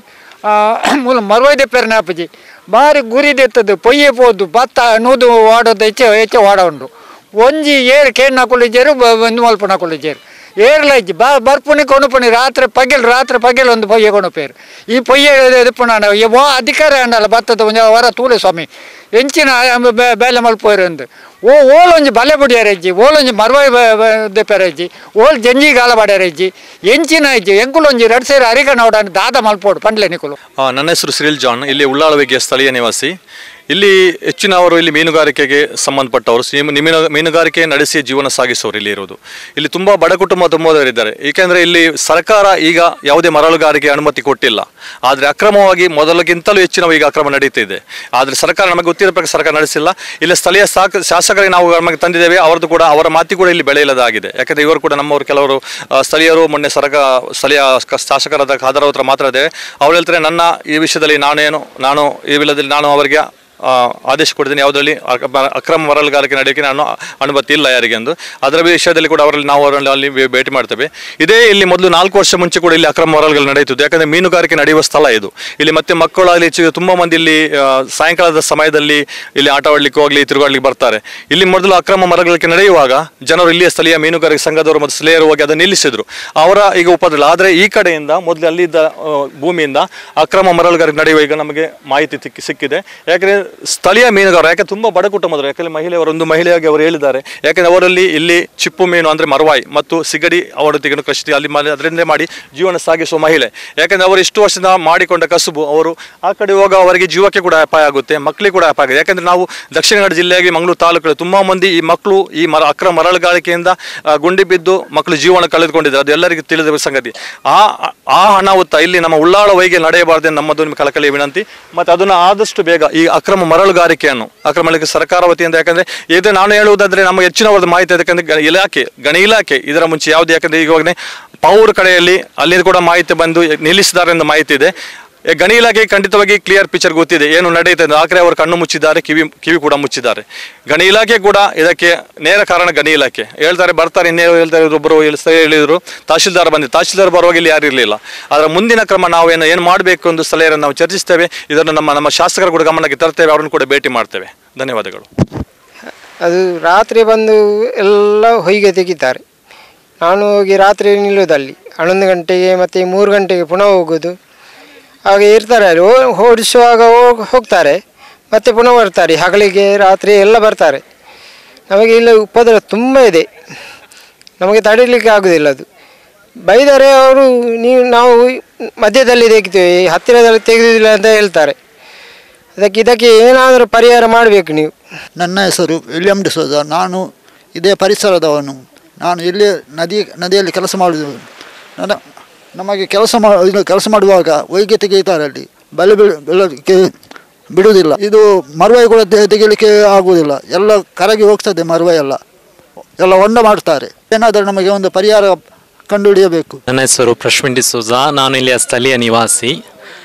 ಮೂಲ ಮರ್ವೈದೆ ಪೆರ್ನೆ ಆಪುಜಿ ಬಾರಿ ಗುರಿದೆತ್ತದು ಪೊಯ್ಯೆ ಪೋದು ಭತ್ತ ನೂದು ವಾಡೋದು ಹೆಚ್ಚೆ ಹೆಚ್ಚೆ ವಾಡ ಉಂಡು ಒಂಜಿ ಏರು ಕೇಣ್ ಹಾಕೊಳ್ಳಿದ್ದೇರು ಒಂದು ಮಲ್ಪುಣ ಹಾಕೊಳ್ಳಿದ್ದೇರು ಏರ್ಲ ಇಜ್ಜಿ ಬಾ ಬರ್ಪುಣಿ ಕೊಣುಪುಣಿ ರಾತ್ರಿ ಪಗೆಲ್ ರಾತ್ರಿ ಪಗೆಲ್ ಒಂದು ಪೊಯ್ಯೆ ಕೊಣುಪೇರು ಈ ಪೊಯ್ಯೆ ಎದುಪುಣ ಓ ಅಧಿಕಾರ ಅಂಡಲ್ಲ ಭತ್ತದ ಒಂಜ ವರ ತೂಲೆ ಸ್ವಾಮಿ ಎಂಚಿನ ಬೆ- ಬೇಲೆ ಮಲ್ಪೋರು ಅಂದು ಓ ಓಲೊಂಜಿ ಬಲೆ ಬುಡಿಯಾರಜ್ಜಿ ಓಲೊಂಜಿ ಮರ್ವಾಯ್ ದೆಪ್ಪೆರಜ್ಜಿ ಓಲ್ ಜಂಜಿ ಗಾಲ ಬಾಡ್ಯಾರಜ್ಜಿ ಎಂಚಿನ ಇಜ್ಜಿ ಎಂಕುಲೊಂಜಿ ಎರಡು ಸೇರಿ ಅರಿಗ ನೋಡ ದಾದ ಮಲ್ಪೋಡು ಪಂಡ್ಲೆ ನಿಕುಲು ಆ, ನನ್ನ ಹೆಸರು ಸಿರಿಲ್ ಜಾನ್ ಇಲ್ಲಿ ಉಳ್ಳಾಳವೆಗೆ ಸ್ಥಳೀಯ ನಿವಾಸಿ ಇಲ್ಲಿ ಹೆಚ್ಚಿನವರು ಇಲ್ಲಿ ಮೀನುಗಾರಿಕೆಗೆ ಸಂಬಂಧಪಟ್ಟವರು ಸಿ- ಮೀನು ಮೀನುಗಾರಿಕೆ ನಡೆಸಿ ಜೀವನ ಸಾಗಿಸೋರು ಇಲ್ಲಿ ಇರೋದು ಇಲ್ಲಿ ತುಂಬಾ ಬಡ ಕುಟುಂಬ ತುಂಬದವರಿದ್ದಾರೆ ಏಕೆಂದ್ರೆ ಇಲ್ಲಿ ಸರ್ಕಾರ ಈಗ ಯಾವುದೇ ಮರಳುಗಾರಿಕೆ ಅನುಮತಿ ಕೊಟ್ಟಿಲ್ಲ ಆದರೆ ಅಕ್ರಮವಾಗಿ ಮೊದಲಿಗಿಂತಲೂ ಹೆಚ್ಚಿನ ಈಗ ಅಕ್ರಮ ನಡೀತಿದೆ ಆದರೆ ಸರ್ಕಾರ ನಮಗೆ ಗೊತ್ತಿರೋ ಪ್ರಕಾರ ಸರ್ಕಾರ ನಡೆಸಿಲ್ಲ ಇಲ್ಲಿ ಸ್ಥಳೀಯ ಸಾಕ ಶಾಸಕರಿಗೆ ನಾವು ನಮಗೆ ತಂದಿದ್ದೇವೆ ಅವರದ್ದು ಕೂಡ ಅವರ ಮಾತಿ ಕೂಡ ಇಲ್ಲಿ ಬೆಳೆ ಇಲ್ಲದಾಗಿದೆ ಯಾಕಂದ್ರೆ ಇವರು ಕೂಡ ನಮ್ಮವರು ಕೆಲವರು ಆ, ಸ್ಥಳೀಯರು ಮೊನ್ನೆ ಸರ್ಕ ಸ್ಥಳೀಯ ಕ- ಶಾಸಕರಾದ ಖಾದರ್ ಹತ್ರ ಮಾತಾಡಿದ್ದೇವೆ ಅವ್ರು ಹೇಳ್ತಾರೆ ನನ್ನ ಈ ವಿಷಯದಲ್ಲಿ ನಾನೇನು ನಾನು ಈ ವಿಲ್ಲದಲ್ಲಿ ನಾನು ಅವರಿಗೆ ಆ, ಆದೇಶ ಕೊಡ್ತೀನಿ ಯಾವುದರಲ್ಲಿ ಅಕ- ಅಕ್ರಮ ಮರಳುಗಾರಿಕೆ ನಡೆಯೋಕ್ಕೆ ನಾನು ಅನುಮತಿ ಇಲ್ಲ ಯಾರಿಗೆ ಎಂದು ಅದರ ವಿಷಯದಲ್ಲಿ ಕೂಡ ಅವರಲ್ಲಿ ನಾವು ಅವರಲ್ಲಿ ಅಲ್ಲಿ ಭೇ- ಭೇಟಿ ಮಾಡ್ತೇವೆ ಇದೇ ಇಲ್ಲಿ ಮೊದಲು ನಾಲ್ಕು ವರ್ಷ ಮುಂಚೆ ಕೂಡ ಇಲ್ಲಿ ಅಕ್ರಮ ಮರಳುಗಳು ನಡೆಯುತ್ತಿದ್ದು ಯಾಕಂದ್ರೆ ಮೀನುಗಾರಿಕೆ ನಡೆಯುವ ಸ್ಥಳ ಇದು ಇಲ್ಲಿ ಮತ್ತೆ ಮಕ್ಕಳಾಗಲಿ ಹೆಚ್ಚು ತುಂಬಾ ಮಂದಿ ಇಲ್ಲಿ ಆ, ಸಾಯಂಕಾಲದ ಸಮಯದಲ್ಲಿ ಇಲ್ಲಿ ಆಟ ಆಡ್ಲಿಕ್ಕೆ ಹೋಗ್ಲಿ ತಿರುಗಾಡ್ಲಿಕ್ಕೆ ಬರ್ತಾರೆ ಇಲ್ಲಿ ಮೊದಲು ಅಕ್ರಮ ಮರಗಳಿಗೆ ನಡೆಯುವಾಗ ಜನರು ಇಲ್ಲಿಯ ಸ್ಥಳೀಯ ಮೀನುಗಾರಿಕೆ ಸಂಘದವರು ಮತ್ತು ಸ್ಥಳೀಯರು ಹೋಗಿ ಅದನ್ನು ನಿಲ್ಲಿಸಿದ್ರು ಅವರ ಈಗ ಉಪದ್ರ ಆದರೆ ಈ ಕಡೆಯಿಂದ ಮೊದಲು ಅಲ್ಲಿದ್ದ ಆ, ಭೂಮಿಯಿಂದ ಅಕ್ರಮ ಮರಳುಗಾರಿಕೆ ನಡೆಯುವ ಈಗ ನಮಗೆ ಮಾಹಿತಿ ಸಿಕ್ಕಿ ಸಿಕ್ಕಿದೆ ಯಾಕಂದ್ರೆ ಸ್ಥಳೀಯ ಮೀನುಗಾರರು ಯಾಕೆ ತುಂಬಾ ಬಡ ಕುಟುಂಬದವರು ಯಾಕಂದ್ರೆ ಮಹಿಳೆಯವರು ಒಂದು ಮಹಿಳೆಯಾಗಿ ಅವರು ಹೇಳಿದ್ದಾರೆ ಯಾಕಂದ್ರೆ ಅವರಲ್ಲಿ ಇಲ್ಲಿ ಚಿಪ್ಪು ಮೀನು ಅಂದ್ರೆ ಮರವಾಯಿ ಮತ್ತು ಸಿಗಡಿ ಅವರೊಟ್ಟಿಗೆ ಕೃಷಿ ಅಲ್ಲಿ ಮಾಡಿ ಅದರಿಂದ ಮಾಡಿ ಜೀವನ ಸಾಗಿಸುವ ಮಹಿಳೆ ಯಾಕಂದ್ರೆ ಅವರು ಇಷ್ಟು ವರ್ಷದ ಮಾಡಿಕೊಂಡ ಕಸುಬು ಅವರು ಆ ಕಡೆ ಹೋಗ ಅವರಿಗೆ ಜೀವಕ್ಕೆ ಕೂಡ ಅಪಾಯ ಆಗುತ್ತೆ ಮಕ್ಕಳಿಗೆ ಕೂಡ ಅಪಾಯ ಆಗುತ್ತೆ ಯಾಕಂದ್ರೆ ನಾವು ದಕ್ಷಿಣ ಕನ್ನಡ ಜಿಲ್ಲೆಯಾಗಿ ಮಂಗಳೂರು ತಾಲೂಕು ತುಂಬಾ ಮಂದಿ ಈ ಮಕ್ಕಳು ಈ ಮರ ಅಕ್ರಮ ಮರಳುಗಾರಿಕೆಯಿಂದ ಆ, ಗುಂಡಿ ಬಿದ್ದು ಮಕ್ಕಳು ಜೀವನ ಕಳೆದುಕೊಂಡಿದ್ದಾರೆ ಅದು ಎಲ್ಲರಿಗೂ ತಿಳಿದ ಸಂಗತಿ ಆ ಆ ಅನಾಹುತ ಇಲ್ಲಿ ನಮ್ಮ ಉಳ್ಳಾಳ ವೈಗೆ ನಡೆಯಬಾರದು ನಮ್ಮದು ನಿಮ್ಮ ಕಳಕಳಿಯ ವಿನಂತಿ ಮತ್ತೆ ಅದನ್ನು ಆದಷ್ಟು ಬೇಗ ಈ ಅಕ್ರಮ ಮರಳುಗಾರಿಕೆಯನ್ನು ಅಕ್ರಮ ಮರಳಿಗೆ ಸರ್ಕಾರ ವತಿಯಿಂದ ಯಾಕಂದ್ರೆ ಇದು ನಾನು ಹೇಳುವುದಾದ್ರೆ ನಮಗೆ ಹೆಚ್ಚಿನವರದ್ದು ಮಾಹಿತಿ ಯಾಕಂದ್ರೆ ಗ- ಇಲಾಖೆ ಗಣಿ ಇಲಾಖೆ ಇದರ ಮುಂಚೆ ಯಾವುದು ಯಾಕಂದ್ರೆ ಈಗಾಗಲೇ ಪೌರ್ ಕಡೆಯಲ್ಲಿ ಅಲ್ಲಿ ಕೂಡ ಮಾಹಿತಿ ಬಂದು ನಿಲ್ಲಿಸಿದ್ದಾರೆ ಎಂದು ಮಾಹಿತಿ ಇದೆ ಏ, ಗಣಿ ಇಲಾಖೆ ಖಂಡಿತವಾಗಿ ಕ್ಲಿಯರ್ ಪಿಕ್ಚರ್ ಗೊತ್ತಿದೆ ಏನು ನಡೆಯುತ್ತದೆ ಆಖರೆ ಅವರು ಕಣ್ಣು ಮುಚ್ಚಿದ್ದಾರೆ ಕಿವಿ ಕಿವಿ ಕೂಡ ಮುಚ್ಚಿದ್ದಾರೆ ಗಣಿ ಇಲಾಖೆ ಕೂಡ ಇದಕ್ಕೆ ನೇರ ಕಾರಣ ಗಣಿ ಇಲಾಖೆ ಹೇಳ್ತಾರೆ ಬರ್ತಾರೆ ಇನ್ನೇನು ಹೇಳ್ತಾರೆ ಒಬ್ಬರು ಹೇಳಿದ್ರು ತಹಶೀಲ್ದಾರ್ ಬಂದಿದ್ದು ತಹಶೀಲ್ದಾರ್ ಬರುವಾಗ ಇಲ್ಲಿ ಯಾರು ಇರಲಿಲ್ಲ ಅದರ ಮುಂದಿನ ಕ್ರಮ ನಾವು ಏನು ಏನು ಮಾಡಬೇಕು ಎಂದು ಸ್ಥಳೀಯರನ್ನು ನಾವು ಚರ್ಚಿಸ್ತೇವೆ ಇದನ್ನು ನಮ್ಮ ನಮ್ಮ ಶಾಸಕರು ಕೂಡ ಗಮನಕ್ಕೆ ತರ್ತೇವೆ ಅವರನ್ನು ಕೂಡ ಭೇಟಿ ಮಾಡ್ತೇವೆ ಧನ್ಯವಾದಗಳು ಅದು ರಾತ್ರಿ ಬಂದು ಎಲ್ಲ ಹೊಯ್ಗೆ ತೆಗಿತಾರೆ ನಾನು ಹೋಗಿ ರಾತ್ರಿ ನಿಲ್ಲೋದಲ್ಲಿ ಹನ್ನೊಂದು ಗಂಟೆಗೆ ಮತ್ತು ಮೂರು ಗಂಟೆಗೆ ಪುನಃ ಹೋಗೋದು ಹಾಗೆ ಇರ್ತಾರೆ ಅಲ್ಲಿ ಹೋ- ಓಡಿಸುವಾಗ ಹೋಗ್- ಹೋಗ್ತಾರೆ ಮತ್ತು ಪುನಃ ಬರ್ತಾರೆ ಹಗಲಿಗೆ ರಾತ್ರಿ ಎಲ್ಲ ಬರ್ತಾರೆ ನಮಗೆ ಇಲ್ಲಿ ಉಪದ್ರ ತುಂಬ ಇದೆ ನಮಗೆ ತಡೀಲಿಕ್ಕೆ ಆಗೋದಿಲ್ಲ ಅದು ಬೈದರೆ ಅವರು ನೀವು ನಾವು ಮಧ್ಯದಲ್ಲಿ ತೆಗಿತೇವೆ ಹತ್ತಿರದಲ್ಲಿ ತೆಗೆದಿಲ್ಲ ಅಂತ ಹೇಳ್ತಾರೆ ಅದಕ್ಕೆ ಇದಕ್ಕೆ ಏನಾದರೂ ಪರಿಹಾರ ಮಾಡಬೇಕು ನೀವು ನನ್ನ ಹೆಸರು ವಿಲಿಯಂ ಡಿಸೋಜ ನಾನು ಇದೇ ಪರಿಸರದವನು ನಾನು ಇಲ್ಲಿ ನದಿ ನದಿಯಲ್ಲಿ ಕೆಲಸ ಮಾಡುವುದು ನನ್ನ ನಮಗೆ ಕೆಲಸ ಮಾ ಇದು ಕೆಲಸ ಮಾಡುವಾಗ ಹೊಯ್ಗೆ ತೆಗೆಯುತ್ತಾರೆ ಅಲ್ಲಿ ಬಲೆ ಬೀಳ್- ಬೀಳೋದಕ್ಕೆ ಬಿಡುವುದಿಲ್ಲ ಇದು ಮರುವಾಯಿ ಕೂಡ ತೆ- ತೆಗೆಯಲಿಕ್ಕೆ ಆಗುವುದಿಲ್ಲ ಎಲ್ಲ ಕರಗಿ ಹೋಗ್ತದೆ ಮರುವಾಯಿ ಎಲ್ಲ ಎಲ್ಲ ಹೊಂಡ ಮಾಡ್ತಾರೆ ಏನಾದರೂ ನಮಗೆ ಒಂದು ಪರಿಹಾರ ಕಂಡುಹಿಡಿಯಬೇಕು ನನ್ನ ಹೆಸರು ಪ್ರಶ್ವಿನ್ ಡಿಸೋಜಾ ನಾನು ಇಲ್ಲಿಯ ಸ್ಥಳೀಯ ನಿವಾಸಿ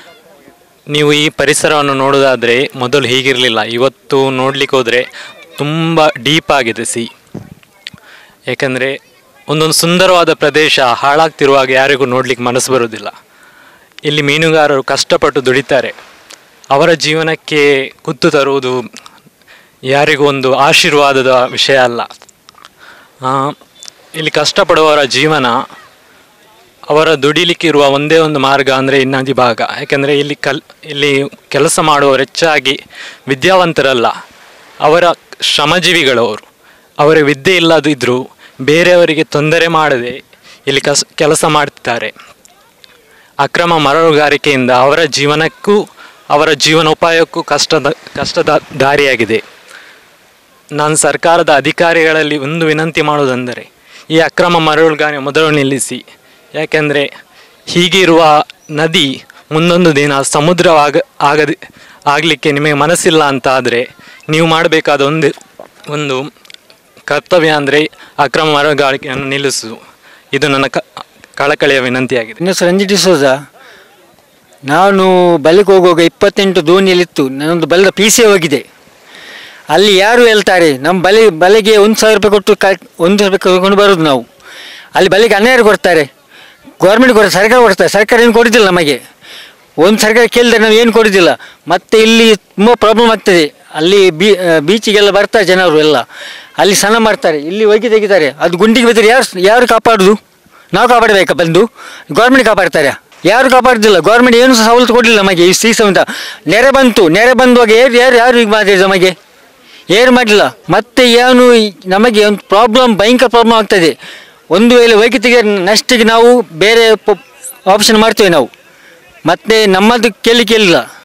ನೀವು ಈ ಪರಿಸರವನ್ನು ನೋಡೋದಾದರೆ ಮೊದಲು ಹೀಗಿರಲಿಲ್ಲ ಇವತ್ತು ನೋಡಲಿಕ್ಕೆ ಹೋದರೆ ತುಂಬ ಡೀಪ್ ಆಗಿದೆ ಸಿ ಏಕೆಂದರೆ ಒಂದೊಂದು ಸುಂದರವಾದ ಪ್ರದೇಶ ಹಾಳಾಗ್ತಿರುವಾಗ ಯಾರಿಗೂ ನೋಡಲಿಕ್ಕೆ ಮನಸ್ಸು ಬರೋದಿಲ್ಲ ಇಲ್ಲಿ ಮೀನುಗಾರರು ಕಷ್ಟಪಟ್ಟು ದುಡಿತಾರೆ ಅವರ ಜೀವನಕ್ಕೆ ಕುತ್ತು ತರುವುದು ಯಾರಿಗೂ ಒಂದು ಆಶೀರ್ವಾದದ ವಿಷಯ ಅಲ್ಲ ಆ, ಇಲ್ಲಿ ಕಷ್ಟಪಡುವವರ ಜೀವನ ಅವರ ದುಡಿಲಿಕ್ಕಿರುವ ಒಂದೇ ಒಂದು ಮಾರ್ಗ ಅಂದರೆ ಈ ನದಿ ಭಾಗ ಯಾಕೆಂದರೆ ಇಲ್ಲಿ ಕಲ್ ಇಲ್ಲಿ ಕೆಲಸ ಮಾಡುವವರು ಹೆಚ್ಚಾಗಿ ವಿದ್ಯಾವಂತರಲ್ಲ ಅವರ ಶ್ರಮಜೀವಿಗಳವರು ಅವರ ವಿದ್ಯೆ ಇಲ್ಲದಿದ್ದರೂ ಬೇರೆಯವರಿಗೆ ತೊಂದರೆ ಮಾಡದೆ ಇಲ್ಲಿ ಕಸ್ ಕೆಲಸ ಮಾಡ್ತಿದ್ದಾರೆ ಅಕ್ರಮ ಮರಳುಗಾರಿಕೆಯಿಂದ ಅವರ ಜೀವನಕ್ಕೂ ಅವರ ಜೀವನೋಪಾಯಕ್ಕೂ ಕಷ್ಟದ ಕಷ್ಟದ ದಾರಿಯಾಗಿದೆ ನಾನು ಸರ್ಕಾರದ ಅಧಿಕಾರಿಗಳಲ್ಲಿ ಒಂದು ವಿನಂತಿ ಮಾಡುವುದೆಂದರೆ ಈ ಅಕ್ರಮ ಮರಳುಗಾರಿಕೆ ಮೊದಲು ನಿಲ್ಲಿಸಿ ಯಾಕೆಂದರೆ ಹೀಗಿರುವ ನದಿ ಮುಂದೊಂದು ದಿನ ಸಮುದ್ರವಾಗ ಆಗದೆ ಆಗಲಿಕ್ಕೆ ನಿಮಗೆ ಮನಸ್ಸಿಲ್ಲ ಅಂತ ಆದರೆ ನೀವು ಮಾಡಬೇಕಾದ ಒಂದು ಒಂದು ಕರ್ತವ್ಯ ಅಂದರೆ ಅಕ್ರಮ ಮರಳುಗಾರಿಕೆಯನ್ನು ನಿಲ್ಲಿಸು ಇದು ನನ್ನ ಕ ಕಳಕಳಿಯ ವಿನಂತಿಯಾಗಿದೆ ನನ್ನ ಹೆಸರು ರಂಜಿತ್ ಡಿಸೋಜ ನಾನು ಬಲಿಗೆ ಹೋಗುವಾಗ ಇಪ್ಪತ್ತೆಂಟು ದೋಣಿಯಲ್ಲಿತ್ತು ನನ್ನೊಂದು ಬಲದ ಪಿ ಸಿ ಹೋಗಿದೆ ಅಲ್ಲಿ ಯಾರು ಹೇಳ್ತಾರೆ ನಮ್ಮ ಬಲೆ ಬಲೆಗೆ ಒಂದು ಸಾವಿರ ರೂಪಾಯಿ ಕೊಟ್ಟು ಕ ಒಂದು ಸಾವಿರ ರೂಪಾಯಿ ತಗೊಂಡು ಬರೋದು ನಾವು ಅಲ್ಲಿ ಬಲೆಗೆ ಹನ್ನೆರಡು ಕೊಡ್ತಾರೆ ಗೌರ್ಮೆಂಟ್ ಕೊಡ್ತಾರೆ ಸರ್ಕಾರ ಕೊಡ್ತಾರೆ ಸರ್ಕಾರ ಏನು ಕೊಡೋದಿಲ್ಲ ನಮಗೆ ಒಂದು ಸರ್ಕಾರ ಕೇಳಿದ್ರೆ ನಾವು ಏನು ಕೊಡೋದಿಲ್ಲ ಮತ್ತು ಇಲ್ಲಿ ತುಂಬ ಪ್ರಾಬ್ಲಮ್ ಆಗ್ತದೆ ಅಲ್ಲಿ ಬೀ ಬೀಚಿಗೆಲ್ಲ ಬರ್ತಾರೆ ಜನರು ಎಲ್ಲ ಅಲ್ಲಿ ಸ್ನಾನ ಮಾಡ್ತಾರೆ ಇಲ್ಲಿ ಹೋಗಿ ತೆಗಿತಾರೆ ಅದು ಗುಂಡಿಗೆ ಬಿದ್ದರೆ ಯಾರು ಯಾರು ಕಾಪಾಡೋದು ನಾವು ಕಾಪಾಡಬೇಕಾ ಬಂದು ಗೌರ್ಮೆಂಟ್ ಕಾಪಾಡ್ತಾರೆ ಯಾರು ಕಾಪಾಡೋದಿಲ್ಲ ಗೌರ್ಮೆಂಟ್ ಏನು ಸಹ ಸವಲತ್ತು ಕೊಡಲಿಲ್ಲ ನಮಗೆ ಈ ಸೀಸ ಅಂತ ನೆರೆ ಬಂತು ನೆರೆ ಬಂದುವಾಗ ಯಾರು ಯಾರು ಯಾರು ಈಗ ಮಾಡಿದ್ರು ನಮಗೆ ಏನು ಮಾಡಲಿಲ್ಲ ಮತ್ತೆ ಏನು ಈ- ನಮಗೆ ಒಂದು ಪ್ರಾಬ್ಲಮ್ ಭಯಂಕರ ಪ್ರಾಬ್ಲಮ್ ಆಗ್ತದೆ ಒಂದು ವೇಳೆ ವೈದ್ಯಕಿಗೆ ನಷ್ಟಿಗೆ ನಾವು ಬೇರೆ ಆಪ್ಷನ್ ಮಾಡ್ತೇವೆ ನಾವು ಮತ್ತೆ ನಮ್ಮದು ಕೇಳಿ ಕೇಳಿಲ್ಲ